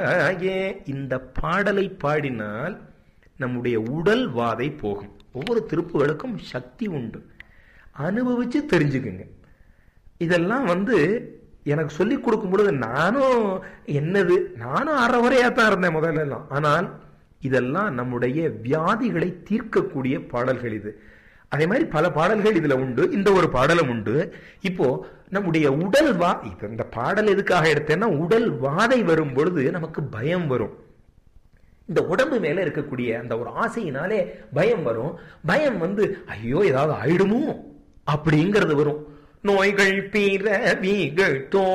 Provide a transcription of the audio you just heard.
ஆகிய இந்த பாடலை பாடினால் நம்முடைய உடல் வாதை போகும் ஒவ்வொரு திருப்புகளுக்கும் சக்தி உண்டு அனுபவிச்சு தெரிஞ்சுக்குங்க இதெல்லாம் வந்து எனக்கு சொல்லி கொடுக்கும் பொழுது நானும் என்னது நானும் அறவரையா தான் இருந்தேன் முதல்ல எல்லாம் ஆனால் இதெல்லாம் நம்முடைய வியாதிகளை தீர்க்கக்கூடிய பாடல்கள் இது அதே மாதிரி பல பாடல்கள் இதுல உண்டு இந்த ஒரு பாடலும் உண்டு இப்போ நம்முடைய உடல் வா இப்ப இந்த பாடல் எதுக்காக எடுத்தேன்னா உடல் வாதை வரும் பொழுது நமக்கு பயம் வரும் இந்த உடம்பு மேல இருக்கக்கூடிய அந்த ஒரு ஆசையினாலே பயம் வரும் பயம் வந்து ஐயோ ஏதாவது ஆயிடுமோ அப்படிங்கிறது வரும் நோய்கள் பிறவிகள் தோ